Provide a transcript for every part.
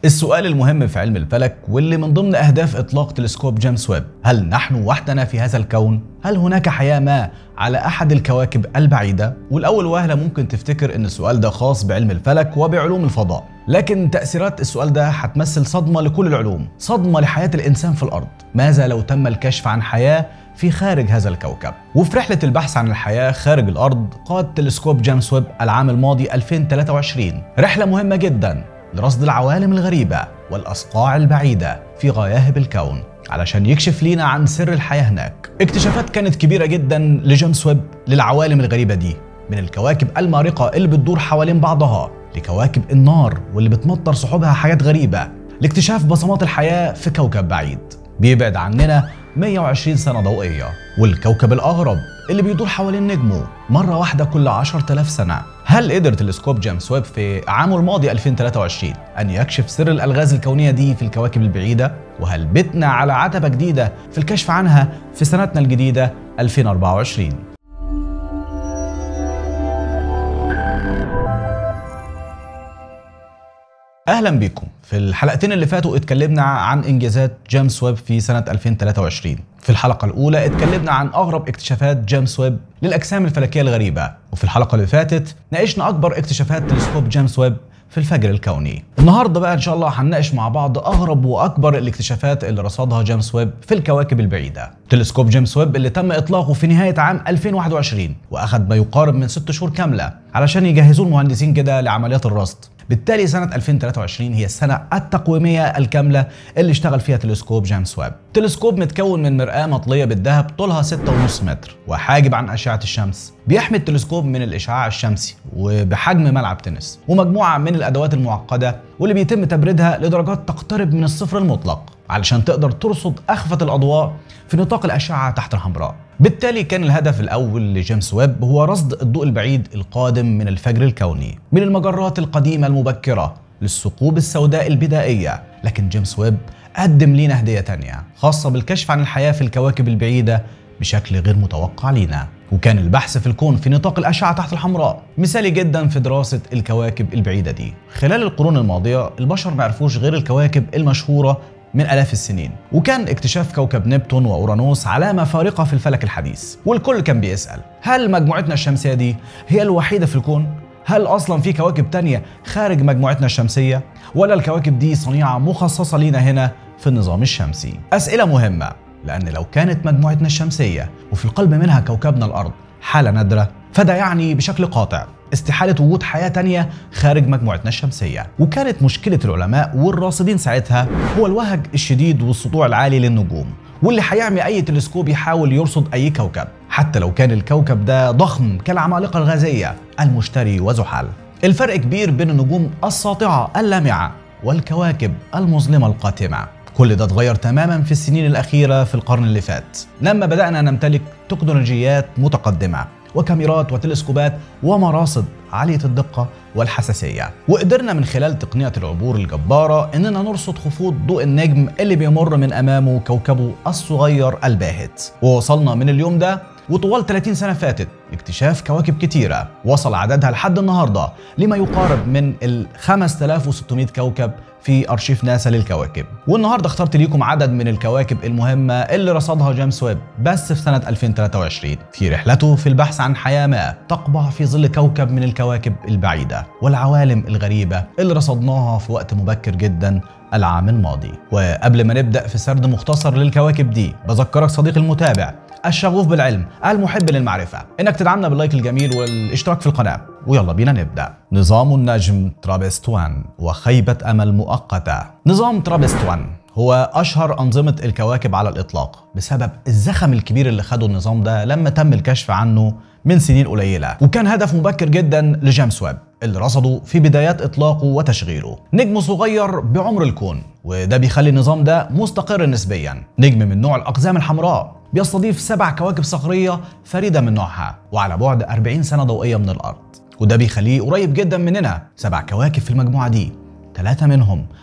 السؤال المهم في علم الفلك واللي من ضمن أهداف إطلاق تلسكوب جيمس ويب هل نحن وحدنا في هذا الكون؟ هل هناك حياة ما على أحد الكواكب البعيدة؟ والأول وهلة ممكن تفتكر إن السؤال ده خاص بعلم الفلك وبعلوم الفضاء لكن تأثيرات السؤال ده هتمثل صدمة لكل العلوم صدمة لحياة الإنسان في الأرض ماذا لو تم الكشف عن حياة في خارج هذا الكوكب وفي رحلة البحث عن الحياة خارج الأرض قاد تلسكوب جيمس ويب العام الماضي 2023 رحلة مهمة جدا لرصد العوالم الغريبة والأصقاع البعيدة في غياهب الكون علشان يكشف لينا عن سر الحياة هناك اكتشافات كانت كبيرة جدا لجيمس ويب للعوالم الغريبة دي من الكواكب المارقة اللي بتدور حوالين بعضها لكواكب النار واللي بتمطر سحبها حاجات غريبة لاكتشاف بصمات الحياة في كوكب بعيد بيبعد عننا 120 سنة ضوئية والكوكب الأغرب اللي بيدور حوالين نجمه مرة واحدة كل 10000 سنة هل قدر تلسكوب جيمس ويب في عامه الماضي 2023 أن يكشف سر الألغاز الكونية دي في الكواكب البعيدة؟ وهل بتنا على عتبة جديدة في الكشف عنها في سنتنا الجديدة 2024؟ اهلا بيكم في الحلقتين اللي فاتوا اتكلمنا عن انجازات جيمس ويب في سنه 2023 في الحلقه الاولى اتكلمنا عن اغرب اكتشافات جيمس ويب للاجسام الفلكيه الغريبه وفي الحلقه اللي فاتت ناقشنا اكبر اكتشافات تلسكوب جيمس ويب في الفجر الكوني النهارده بقى ان شاء الله هنناقش مع بعض اغرب واكبر الاكتشافات اللي رصدها جيمس ويب في الكواكب البعيده تلسكوب جيمس ويب اللي تم اطلاقه في نهايه عام 2021 واخد ما يقارب من ست شهور كامله علشان يجهزوه المهندسين كده لعمليات الرصد بالتالي سنة 2023 هي السنة التقويمية الكاملة اللي اشتغل فيها تلسكوب جيمس ويب. تلسكوب متكون من مرآة مطلية بالذهب طولها 6.5 متر وحاجب عن أشعة الشمس. بيحمي التلسكوب من الإشعاع الشمسي وبحجم ملعب تنس ومجموعة من الأدوات المعقدة واللي بيتم تبريدها لدرجات تقترب من الصفر المطلق علشان تقدر ترصد أخفة الأضواء في نطاق الأشعة تحت الحمراء. بالتالي كان الهدف الأول لجيمس ويب هو رصد الضوء البعيد القادم من الفجر الكوني من المجرات القديمة المبكرة للثقوب السوداء البدائية لكن جيمس ويب قدم لينا هدية تانية خاصة بالكشف عن الحياة في الكواكب البعيدة بشكل غير متوقع لينا وكان البحث في الكون في نطاق الأشعة تحت الحمراء مثالي جدا في دراسة الكواكب البعيدة دي خلال القرون الماضية البشر ما عرفوش غير الكواكب المشهورة من آلاف السنين وكان اكتشاف كوكب نبتون وأورانوس علامة فارقة في الفلك الحديث والكل كان بيسأل هل مجموعتنا الشمسية دي هي الوحيدة في الكون؟ هل أصلا في كواكب تانية خارج مجموعتنا الشمسية؟ ولا الكواكب دي صنيعة مخصصة لينا هنا في النظام الشمسي؟ أسئلة مهمة لأن لو كانت مجموعتنا الشمسية وفي القلب منها كوكبنا الأرض حالة نادرة فده يعني بشكل قاطع استحالة وجود حياة تانية خارج مجموعتنا الشمسية وكانت مشكلة العلماء والراصدين ساعتها هو الوهج الشديد والسطوع العالي للنجوم واللي هيعمي أي تلسكوب يحاول يرصد أي كوكب حتى لو كان الكوكب ده ضخم كالعمالقة الغازية المشتري وزحل الفرق كبير بين النجوم الساطعة اللامعة والكواكب المظلمة القاتمة كل ده اتغير تماما في السنين الأخيرة في القرن اللي فات لما بدأنا نمتلك تكنولوجيات متقدمة وكاميرات وتلسكوبات ومراصد عالية الدقة والحساسية وقدرنا من خلال تقنية العبور الجبارة إننا نرصد خفوض ضوء النجم اللي بيمر من أمامه كوكبه الصغير الباهت ووصلنا من اليوم ده وطوال 30 سنة فاتت لاكتشاف كواكب كتيرة وصل عددها لحد النهاردة لما يقارب من ال 5600 كوكب في أرشيف ناسا للكواكب والنهاردة اخترت ليكم عدد من الكواكب المهمة اللي رصدها جيمس ويب بس في سنة 2023 في رحلته في البحث عن حياة ما تقبع في ظل كوكب من الكواكب البعيدة والعوالم الغريبة اللي رصدناها في وقت مبكر جدا العام الماضي وقبل ما نبدأ في سرد مختصر للكواكب دي بذكرك صديقي المتابع الشغوف بالعلم المحب للمعرفة انك تدعمنا باللايك الجميل والاشتراك في القناة ويلا بينا نبدأ نظام النجم ترابستوان وخيبة أمل مؤقتة نظام ترابستوان هو أشهر أنظمة الكواكب على الإطلاق بسبب الزخم الكبير اللي خده النظام ده لما تم الكشف عنه من سنين قليلة وكان هدف مبكر جدا لجيمس ويب اللي رصده في بدايات إطلاقه وتشغيله نجم صغير بعمر الكون وده بيخلي النظام ده مستقر نسبيا نجم من نوع الأقزام الحمراء بيستضيف سبع كواكب صخرية فريدة من نوعها وعلى بعد 40 سنة ضوئية من الأرض وده بيخليه قريب جدا مننا سبع كواكب في المجموعة دي ثلاثة منهم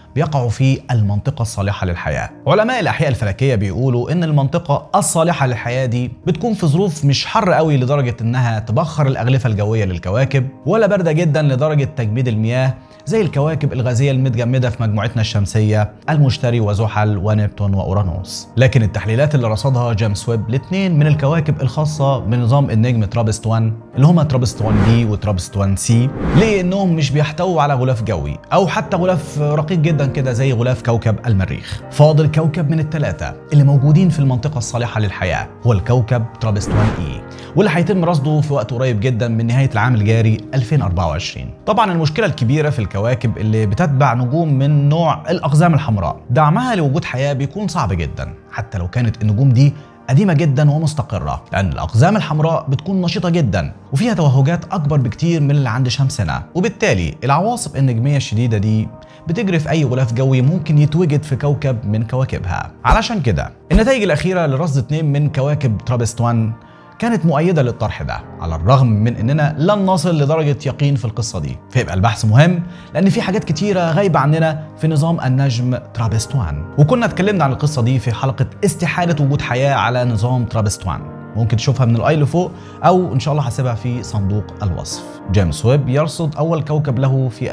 بيقعوا في المنطقة الصالحة للحياة علماء الأحياء الفلكية بيقولوا إن المنطقة الصالحة للحياة دي بتكون في ظروف مش حر قوي لدرجة إنها تبخر الأغلفة الجوية للكواكب ولا باردة جدا لدرجة تجميد المياه زي الكواكب الغازية المتجمدة في مجموعتنا الشمسية المشتري وزحل ونبتون وأورانوس لكن التحليلات اللي رصدها جيمس ويب لاثنين من الكواكب الخاصة بنظام النجم ترابست 1 اللي هما ترابست 1 بي وترابست 1 سي ليه انهم مش بيحتووا على غلاف جوي او حتى غلاف رقيق جدا كده زي غلاف كوكب المريخ فاضل كوكب من الثلاثة اللي موجودين في المنطقة الصالحة للحياة هو الكوكب ترابست 1 اي واللي هيتم رصده في وقت قريب جدا من نهاية العام الجاري 2024 طبعا المشكلة الكبيرة في الكواكب اللي بتتبع نجوم من نوع الأقزام الحمراء دعمها لوجود حياة بيكون صعب جدا حتى لو كانت النجوم دي قديمة جدا ومستقرة لأن الأقزام الحمراء بتكون نشيطة جدا وفيها توهجات أكبر بكتير من اللي عند شمسنا وبالتالي العواصف النجمية الشديدة دي بتجري في أي غلاف جوي ممكن يتوجد في كوكب من كواكبها علشان كده النتائج الأخيرة لرصد اثنين من كواكب ترابست 1 كانت مؤيدة للطرح ده على الرغم من اننا لن نصل لدرجة يقين في القصة دي فيبقى البحث مهم لان في حاجات كتيرة غايبة عننا في نظام النجم ترابست 1 وكنا اتكلمنا عن القصة دي في حلقة استحالة وجود حياة على نظام ترابست 1 ممكن تشوفها من الاي لفوق او ان شاء الله هسيبها في صندوق الوصف جيمس ويب يرصد اول كوكب له في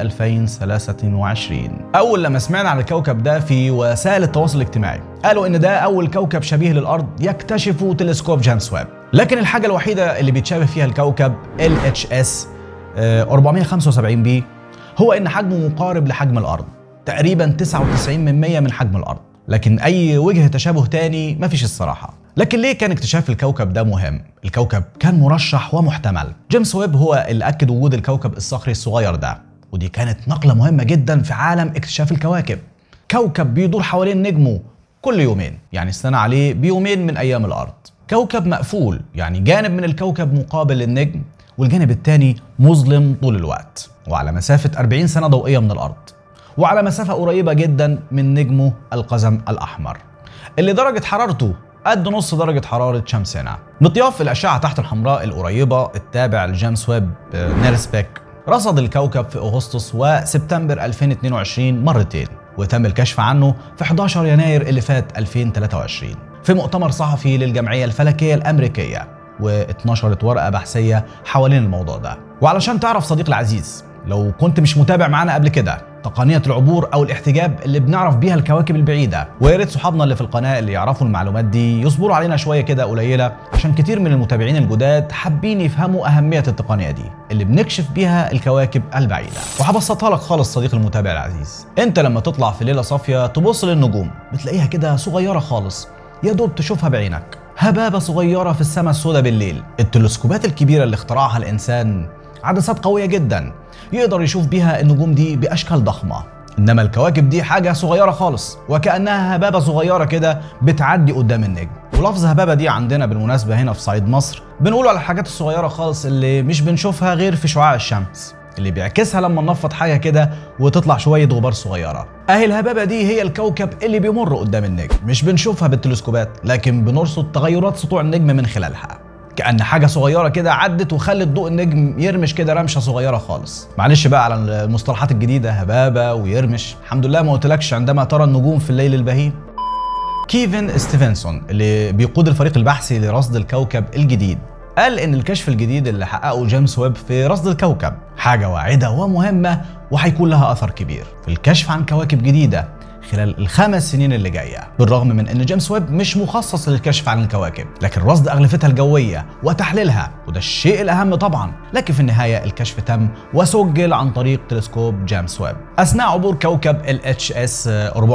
2023 اول لما سمعنا عن الكوكب ده في وسائل التواصل الاجتماعي قالوا ان ده اول كوكب شبيه للارض يكتشفه تلسكوب جيمس ويب لكن الحاجه الوحيده اللي بيتشابه فيها الكوكب LHS 475 بي هو ان حجمه مقارب لحجم الارض تقريبا 99 من 100 من حجم الارض لكن اي وجه تشابه تاني مفيش الصراحه لكن ليه كان اكتشاف الكوكب ده مهم؟ الكوكب كان مرشح ومحتمل جيمس ويب هو اللي أكد وجود الكوكب الصخري الصغير ده ودي كانت نقلة مهمة جدا في عالم اكتشاف الكواكب كوكب بيدور حوالين نجمه كل يومين يعني السنة عليه بيومين من أيام الأرض كوكب مقفول يعني جانب من الكوكب مقابل للنجم والجانب الثاني مظلم طول الوقت وعلى مسافة 40 سنة ضوئية من الأرض وعلى مسافة قريبة جدا من نجمه القزم الأحمر اللي درجة حرارته قد نص درجة حرارة شمسنا مطياف الأشعة تحت الحمراء القريبة التابع لجيمس ويب نيرسبيك رصد الكوكب في أغسطس وسبتمبر 2022 مرتين وتم الكشف عنه في 11 يناير اللي فات 2023 في مؤتمر صحفي للجمعية الفلكية الأمريكية واتنشرت ورقة بحثية حوالين الموضوع ده وعلشان تعرف صديقي العزيز لو كنت مش متابع معانا قبل كده تقنية العبور أو الاحتجاب اللي بنعرف بيها الكواكب البعيدة ويا ريت صحابنا اللي في القناة اللي يعرفوا المعلومات دي يصبروا علينا شوية كده قليلة عشان كتير من المتابعين الجداد حابين يفهموا أهمية التقنية دي اللي بنكشف بيها الكواكب البعيدة وهبسطها لك خالص صديقي المتابع العزيز أنت لما تطلع في ليلة صافية تبص للنجوم بتلاقيها كده صغيرة خالص يا دوب تشوفها بعينك هبابة صغيرة في السماء السوداء بالليل التلسكوبات الكبيرة اللي اخترعها الإنسان عدسات قوية جدا يقدر يشوف بيها النجوم دي بأشكال ضخمة إنما الكواكب دي حاجة صغيرة خالص وكأنها هبابة صغيرة كده بتعدي قدام النجم ولفظ هبابة دي عندنا بالمناسبة هنا في صعيد مصر بنقوله على الحاجات الصغيرة خالص اللي مش بنشوفها غير في شعاع الشمس اللي بيعكسها لما ننفض حاجة كده وتطلع شوية غبار صغيرة اهي الهبابة دي هي الكوكب اللي بيمر قدام النجم مش بنشوفها بالتلسكوبات لكن بنرصد تغيرات سطوع النجم من خلالها كأن حاجة صغيرة كده عدت وخلت ضوء النجم يرمش كده رمشة صغيرة خالص معلش بقى على المصطلحات الجديدة هبابة ويرمش الحمد لله ما قلتلكش عندما ترى النجوم في الليل البهيم كيفن ستيفنسون اللي بيقود الفريق البحثي لرصد الكوكب الجديد قال ان الكشف الجديد اللي حققه جيمس ويب في رصد الكوكب حاجة واعدة ومهمة وهيكون لها اثر كبير في الكشف عن كواكب جديدة خلال الخمس سنين اللي جايه بالرغم من ان جيمس ويب مش مخصص للكشف عن الكواكب لكن رصد اغلفتها الجويه وتحليلها وده الشيء الاهم طبعا لكن في النهايه الكشف تم وسجل عن طريق تلسكوب جيمس ويب اثناء عبور كوكب ال اتش اس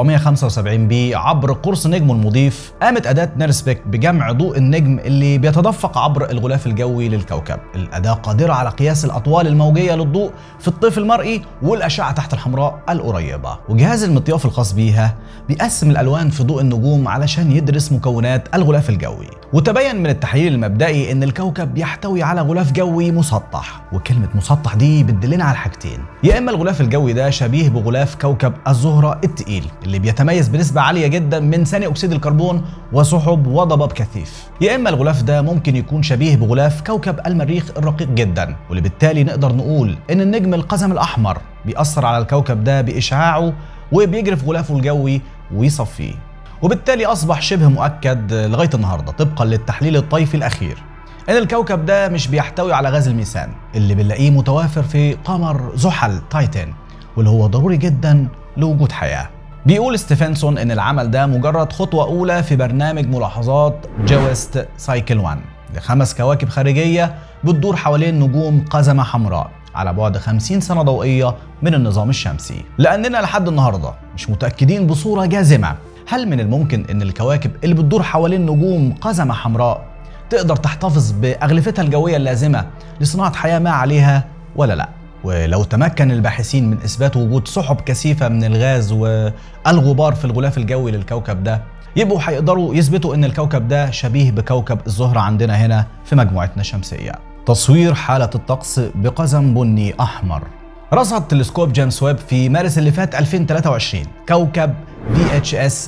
475 بي عبر قرص نجمه المضيف قامت اداه نيرسبيك بجمع ضوء النجم اللي بيتدفق عبر الغلاف الجوي للكوكب الاداه قادره على قياس الاطوال الموجيه للضوء في الطيف المرئي والاشعه تحت الحمراء القريبه وجهاز المطياف الخاص بيها بيقسم الالوان في ضوء النجوم علشان يدرس مكونات الغلاف الجوي وتبين من التحليل المبدئي ان الكوكب يحتوي على غلاف جوي مسطح وكلمه مسطح دي بتدلنا على حاجتين يا اما الغلاف الجوي ده شبيه بغلاف كوكب الزهره التقيل اللي بيتميز بنسبه عاليه جدا من ثاني اكسيد الكربون وسحب وضباب كثيف يا اما الغلاف ده ممكن يكون شبيه بغلاف كوكب المريخ الرقيق جدا واللي بالتالي نقدر نقول ان النجم القزم الاحمر بيأثر على الكوكب ده بإشعاعه وبيجري في غلافه الجوي ويصفيه وبالتالي أصبح شبه مؤكد لغاية النهاردة طبقا للتحليل الطيفي الأخير ان الكوكب ده مش بيحتوي على غاز الميثان اللي بنلاقيه متوافر في قمر زحل تايتن واللي هو ضروري جدا لوجود حياه بيقول ستيفنسون ان العمل ده مجرد خطوه اولى في برنامج ملاحظات جويست سايكل 1 لخمس كواكب خارجيه بتدور حوالين نجوم قزمه حمراء على بعد 50 سنه ضوئيه من النظام الشمسي لاننا لحد النهارده مش متاكدين بصوره جازمه هل من الممكن ان الكواكب اللي بتدور حوالين نجوم قزمه حمراء تقدر تحتفظ باغلفتها الجويه اللازمه لصناعه حياه ما عليها ولا لا ولو تمكن الباحثين من اثبات وجود سحب كثيفه من الغاز والغبار في الغلاف الجوي للكوكب ده يبقوا هيقدروا يثبتوا ان الكوكب ده شبيه بكوكب الزهره عندنا هنا في مجموعتنا الشمسيه تصوير حاله الطقس بقزم بني احمر رصد تلسكوب جيمس ويب في مارس اللي فات 2023 كوكب في اتش اس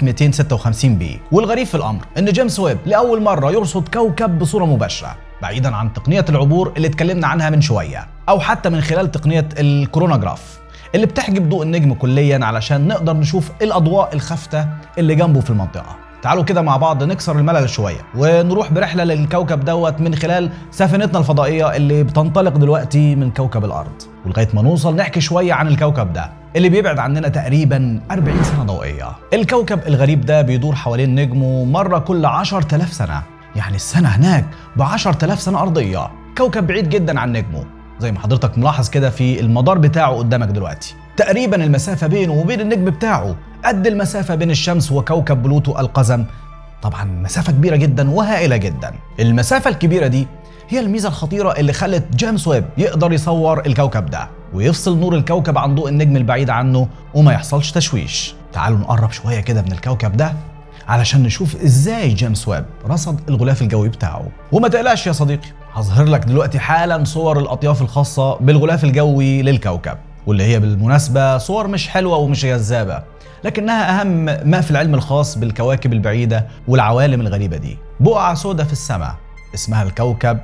1256 بي والغريب في الامر ان جيمس ويب لاول مره يرصد كوكب بصوره مباشره بعيدا عن تقنيه العبور اللي اتكلمنا عنها من شويه او حتى من خلال تقنيه الكوروناجراف اللي بتحجب ضوء النجم كليا علشان نقدر نشوف الاضواء الخافته اللي جنبه في المنطقه تعالوا كده مع بعض نكسر الملل شويه ونروح برحله للكوكب دوت من خلال سفينتنا الفضائيه اللي بتنطلق دلوقتي من كوكب الارض ولغايه ما نوصل نحكي شويه عن الكوكب ده اللي بيبعد عننا تقريبا 40 سنه ضوئيه الكوكب الغريب ده بيدور حوالين نجمه مره كل 10000 سنه يعني السنه هناك ب 10000 سنه ارضيه كوكب بعيد جدا عن نجمه زي ما حضرتك ملاحظ كده في المدار بتاعه قدامك دلوقتي تقريبا المسافة بينه وبين النجم بتاعه قد المسافة بين الشمس وكوكب بلوتو القزم طبعا مسافة كبيرة جدا وهائلة جدا المسافة الكبيرة دي هي الميزة الخطيرة اللي خلت جيمس ويب يقدر يصور الكوكب ده ويفصل نور الكوكب عن ضوء النجم البعيد عنه وما يحصلش تشويش تعالوا نقرب شوية كده من الكوكب ده علشان نشوف ازاي جيمس ويب رصد الغلاف الجوي بتاعه وما تقلقش يا صديقي هظهر لك دلوقتي حالا صور الاطياف الخاصة بالغلاف الجوي للكوكب واللي هي بالمناسبة صور مش حلوة ومش جذابة لكنها أهم ما في العلم الخاص بالكواكب البعيدة والعوالم الغريبة دي بقعة سوداء في السماء اسمها الكوكب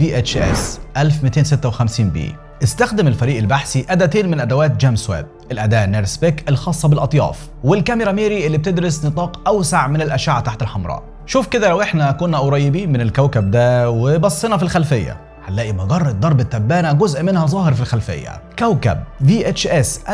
VHS 1256 بي استخدم الفريق البحثي أداتين من أدوات جيمس ويب الأداة نيرسبيك الخاصة بالأطياف والكاميرا ميري اللي بتدرس نطاق أوسع من الأشعة تحت الحمراء شوف كده لو احنا كنا قريبين من الكوكب ده وبصينا في الخلفية هنلاقي مجرة ضرب التبانة جزء منها ظاهر في الخلفية كوكب VHS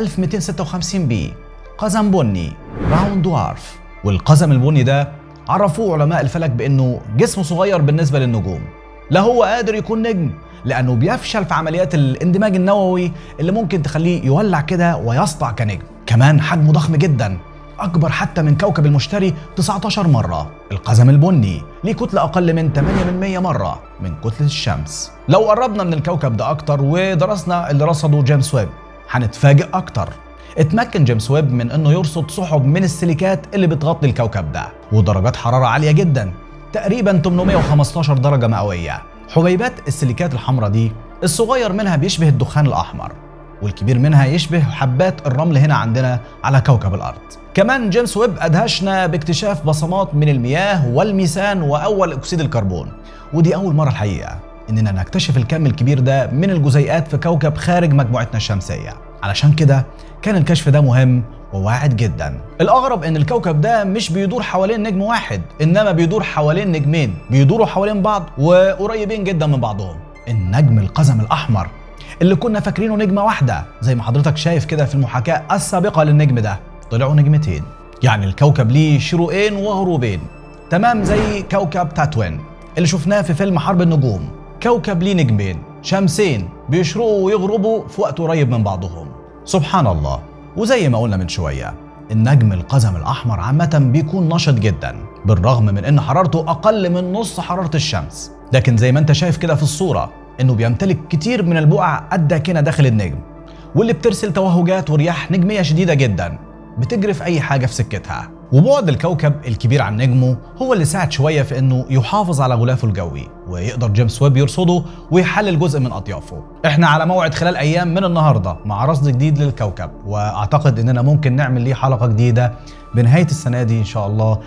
1256 بي قزم بني راوند دوارف والقزم البني ده عرفوه علماء الفلك بانه جسم صغير بالنسبة للنجوم لا هو قادر يكون نجم لانه بيفشل في عمليات الاندماج النووي اللي ممكن تخليه يولع كده ويسطع كنجم كمان حجمه ضخم جدا أكبر حتى من كوكب المشتري 19 مرة القزم البني ليه كتلة أقل من 8 من 100 مرة من كتلة الشمس لو قربنا من الكوكب ده أكتر ودرسنا اللي رصده جيمس ويب هنتفاجئ أكتر اتمكن جيمس ويب من انه يرصد سحب من السيليكات اللي بتغطي الكوكب ده ودرجات حرارة عالية جدا تقريبا 815 درجة مئوية حبيبات السيليكات الحمراء دي الصغير منها بيشبه الدخان الأحمر والكبير منها يشبه حبات الرمل هنا عندنا على كوكب الأرض كمان جيمس ويب أدهشنا باكتشاف بصمات من المياه والميثان وأول أكسيد الكربون ودي أول مرة الحقيقة إننا نكتشف الكم الكبير ده من الجزيئات في كوكب خارج مجموعتنا الشمسية علشان كده كان الكشف ده مهم وواعد جدا الأغرب إن الكوكب ده مش بيدور حوالين نجم واحد إنما بيدور حوالين نجمين بيدوروا حوالين بعض وقريبين جدا من بعضهم النجم القزم الأحمر اللي كنا فاكرينه نجمة واحدة زي ما حضرتك شايف كده في المحاكاة السابقة للنجم ده طلعوا نجمتين يعني الكوكب ليه شروقين وغروبين تمام زي كوكب تاتوين اللي شفناه في فيلم حرب النجوم كوكب ليه نجمين شمسين بيشرقوا ويغربوا في وقت قريب من بعضهم سبحان الله وزي ما قلنا من شوية النجم القزم الأحمر عامة بيكون نشط جدا بالرغم من إن حرارته أقل من نص حرارة الشمس لكن زي ما أنت شايف كده في الصورة إنه بيمتلك كتير من البقع الداكنة داخل النجم واللي بترسل توهجات ورياح نجمية شديدة جدا بتجري في أي حاجة في سكتها وبعد الكوكب الكبير عن نجمه هو اللي ساعد شوية في إنه يحافظ على غلافه الجوي ويقدر جيمس ويب يرصده ويحلل جزء من أطيافه إحنا على موعد خلال أيام من النهاردة مع رصد جديد للكوكب وأعتقد إننا ممكن نعمل ليه حلقة جديدة بنهاية السنة دي إن شاء الله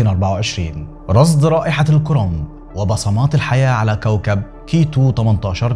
2024 رصد رائحة الكروم وبصمات الحياة على كوكب كيتو 18 بي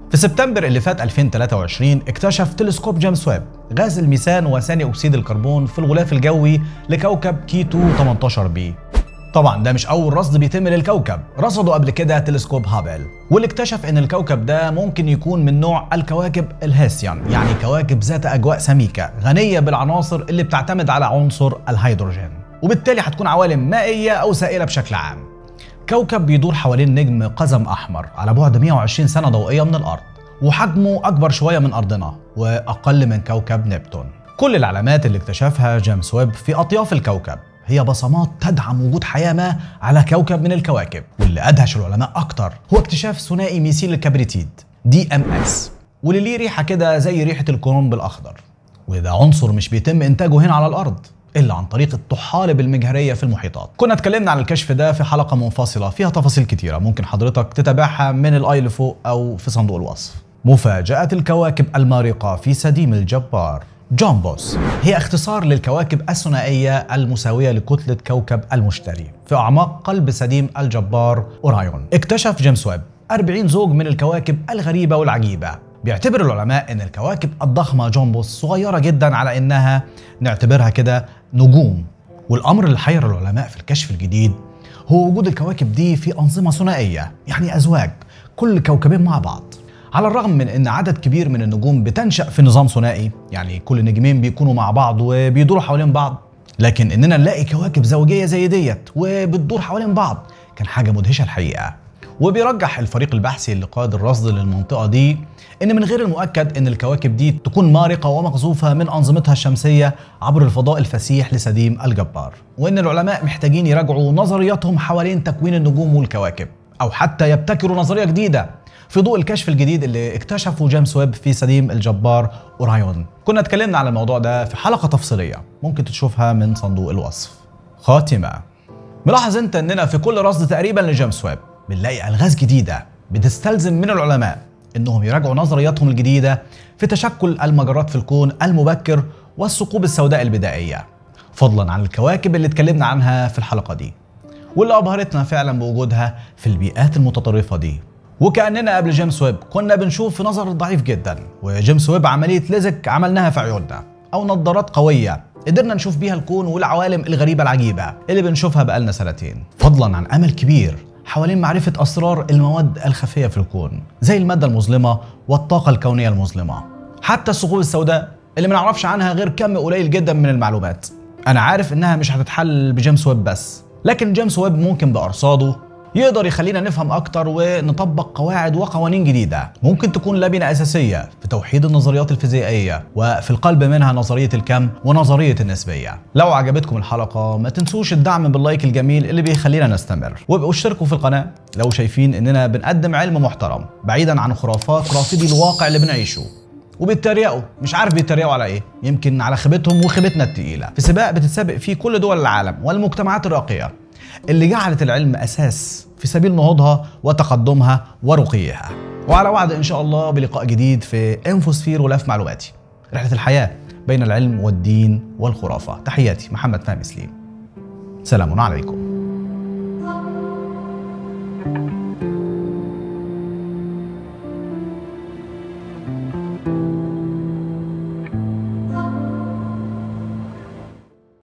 في سبتمبر اللي فات 2023 اكتشف تلسكوب جيمس ويب غاز الميثان وثاني اكسيد الكربون في الغلاف الجوي لكوكب كيتو 18 بي طبعا ده مش اول رصد بيتم للكوكب رصدوا قبل كده تلسكوب هابل واللي اكتشف ان الكوكب ده ممكن يكون من نوع الكواكب الهاسيان يعني كواكب ذات اجواء سميكه غنيه بالعناصر اللي بتعتمد على عنصر الهيدروجين وبالتالي هتكون عوالم مائيه او سائله بشكل عام كوكب بيدور حوالين نجم قزم احمر على بعد 120 سنه ضوئيه من الارض وحجمه اكبر شويه من ارضنا واقل من كوكب نبتون كل العلامات اللي اكتشفها جيمس ويب في اطياف الكوكب هي بصمات تدعم وجود حياة ما على كوكب من الكواكب واللي أدهش العلماء أكتر هو اكتشاف ثنائي ميثيل الكبريتيد دي ام اس واللي ليه ريحة كده زي ريحة الكرنب الأخضر وده عنصر مش بيتم إنتاجه هنا على الأرض إلا عن طريق الطحالب المجهرية في المحيطات كنا اتكلمنا عن الكشف ده في حلقة منفصلة فيها تفاصيل كتيرة ممكن حضرتك تتابعها من الآي اللي فوق أو في صندوق الوصف مفاجأة الكواكب المارقة في سديم الجبار جامبوس هي اختصار للكواكب الثنائية المساوية لكتلة كوكب المشتري في أعماق قلب سديم الجبار أورايون اكتشف جيمس ويب 40 زوج من الكواكب الغريبة والعجيبة بيعتبر العلماء ان الكواكب الضخمة جامبوس صغيرة جدا على انها نعتبرها كده نجوم والامر اللي حير العلماء في الكشف الجديد هو وجود الكواكب دي في انظمة ثنائية يعني ازواج كل كوكبين مع بعض على الرغم من ان عدد كبير من النجوم بتنشا في نظام ثنائي يعني كل نجمين بيكونوا مع بعض وبيدوروا حوالين بعض لكن اننا نلاقي كواكب زوجيه زي ديت وبتدور حوالين بعض كان حاجه مدهشه الحقيقه وبيرجح الفريق البحثي اللي قاد الرصد للمنطقه دي ان من غير المؤكد ان الكواكب دي تكون مارقه ومقذوفه من انظمتها الشمسيه عبر الفضاء الفسيح لسديم الجبار وان العلماء محتاجين يراجعوا نظرياتهم حوالين تكوين النجوم والكواكب او حتى يبتكروا نظريه جديده في ضوء الكشف الجديد اللي اكتشفه جيمس ويب في سديم الجبار اورايون كنا اتكلمنا عن الموضوع ده في حلقه تفصيليه ممكن تشوفها من صندوق الوصف خاتمه ملاحظ انت اننا في كل رصد تقريبا لجيمس ويب بنلاقي الغاز جديده بتستلزم من العلماء انهم يراجعوا نظرياتهم الجديده في تشكل المجرات في الكون المبكر والثقوب السوداء البدائيه فضلا عن الكواكب اللي اتكلمنا عنها في الحلقه دي واللي ابهرتنا فعلا بوجودها في البيئات المتطرفه دي وكاننا قبل جيمس ويب كنا بنشوف في نظر ضعيف جدا وجيمس ويب عمليه ليزك عملناها في عيوننا او نظارات قويه قدرنا نشوف بيها الكون والعوالم الغريبه العجيبه اللي بنشوفها بقالنا سنتين فضلا عن امل كبير حوالين معرفة أسرار المواد الخفية في الكون زي المادة المظلمة والطاقة الكونية المظلمة حتى الثقوب السوداء اللي ما نعرفش عنها غير كم قليل جدا من المعلومات أنا عارف إنها مش هتتحل بجيمس ويب بس لكن جيمس ويب ممكن بأرصاده يقدر يخلينا نفهم اكتر ونطبق قواعد وقوانين جديده ممكن تكون لبنه اساسيه في توحيد النظريات الفيزيائيه وفي القلب منها نظريه الكم ونظريه النسبيه لو عجبتكم الحلقه ما تنسوش الدعم باللايك الجميل اللي بيخلينا نستمر وابقوا اشتركوا في القناه لو شايفين اننا بنقدم علم محترم بعيدا عن خرافات رافضي الواقع اللي بنعيشه وبيتريقوا مش عارف بيتريقوا على ايه يمكن على خيبتهم وخيبتنا التقيله في سباق بتتسابق فيه كل دول العالم والمجتمعات الراقيه اللي جعلت العلم اساس في سبيل نهوضها وتقدمها ورقيها وعلى وعد ان شاء الله بلقاء جديد في انفوسفير غلاف معلوماتي رحله الحياه بين العلم والدين والخرافه تحياتي محمد فهمي سليم سلام عليكم